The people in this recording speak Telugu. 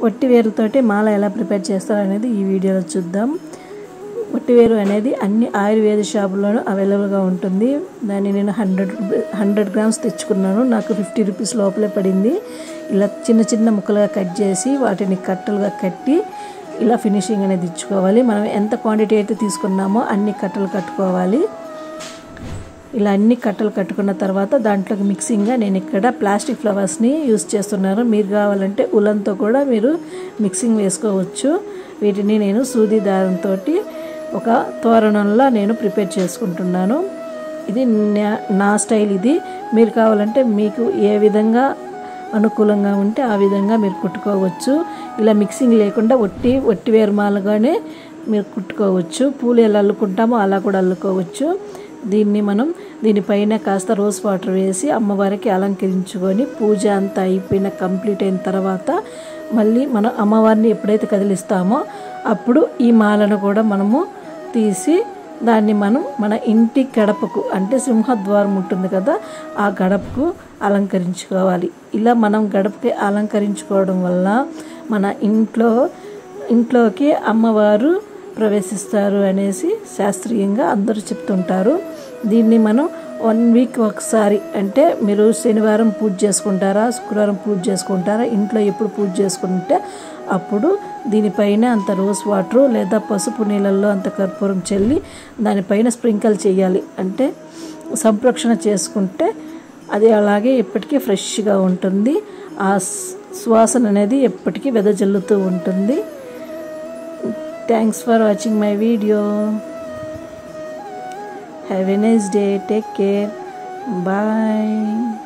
వట్టి వేరుతోటి మాల ఎలా ప్రిపేర్ చేస్తారు అనేది ఈ వీడియోలో చూద్దాం వట్టివేరు అనేది అన్ని ఆయుర్వేద షాపుల్లోనూ అవైలబుల్గా ఉంటుంది దాన్ని నేను హండ్రెడ్ హండ్రెడ్ గ్రామ్స్ తెచ్చుకున్నాను నాకు ఫిఫ్టీ రూపీస్ లోపలే పడింది ఇలా చిన్న చిన్న ముక్కలుగా కట్ చేసి వాటిని కట్టలుగా కట్టి ఇలా ఫినిషింగ్ అనేది ఇచ్చుకోవాలి మనం ఎంత క్వాంటిటీ అయితే తీసుకున్నామో అన్ని కట్టలు కట్టుకోవాలి ఇలా అన్ని కట్టలు కట్టుకున్న తర్వాత దాంట్లోకి మిక్సింగ్గా నేను ఇక్కడ ప్లాస్టిక్ ఫ్లవర్స్ని యూస్ చేస్తున్నాను మీరు కావాలంటే ఉలన్తో కూడా మీరు మిక్సింగ్ వేసుకోవచ్చు వీటిని నేను సూది దారంతో ఒక తోరణంలా నేను ప్రిపేర్ చేసుకుంటున్నాను ఇది నా స్టైల్ ఇది మీరు కావాలంటే మీకు ఏ విధంగా అనుకూలంగా ఉంటే ఆ విధంగా మీరు కుట్టుకోవచ్చు ఇలా మిక్సింగ్ లేకుండా ఒట్టి ఒట్టి వేరుమాలుగానే మీరు కుట్టుకోవచ్చు పూలు ఎలా అల్లుకుంటామో అలా కూడా అల్లుకోవచ్చు దీన్ని మనం దీనిపైన కాస్త రోజ్ వాటర్ వేసి అమ్మవారికి అలంకరించుకొని పూజ అంతా అయిపోయిన కంప్లీట్ అయిన తర్వాత మళ్ళీ మనం అమ్మవారిని ఎప్పుడైతే కదిలిస్తామో అప్పుడు ఈ మాలను కూడా మనము తీసి దాన్ని మనం మన ఇంటి గడపకు అంటే సింహద్వారం ఉంటుంది కదా ఆ గడపకు అలంకరించుకోవాలి ఇలా మనం గడపకి అలంకరించుకోవడం వల్ల మన ఇంట్లో ఇంట్లోకి అమ్మవారు ప్రవేశిస్తారు అనేసి శాస్త్రీయంగా అందరూ చెప్తుంటారు దీన్ని మనం వన్ వీక్ ఒకసారి అంటే మీరు శనివారం పూజ చేసుకుంటారా శుక్రవారం పూజ చేసుకుంటారా ఇంట్లో ఎప్పుడు పూజ చేసుకుంటే అప్పుడు దీనిపైన అంత రోజ్ వాటర్ లేదా పసుపు నీళ్ళల్లో అంత కర్పూరం చల్లి దానిపైన స్ప్రింకల్ చేయాలి అంటే సంరక్షణ చేసుకుంటే అది అలాగే ఎప్పటికీ ఫ్రెష్గా ఉంటుంది ఆ సువాసన అనేది ఎప్పటికీ వెదజల్లుతూ ఉంటుంది thanks for watching my video have a nice day take care bye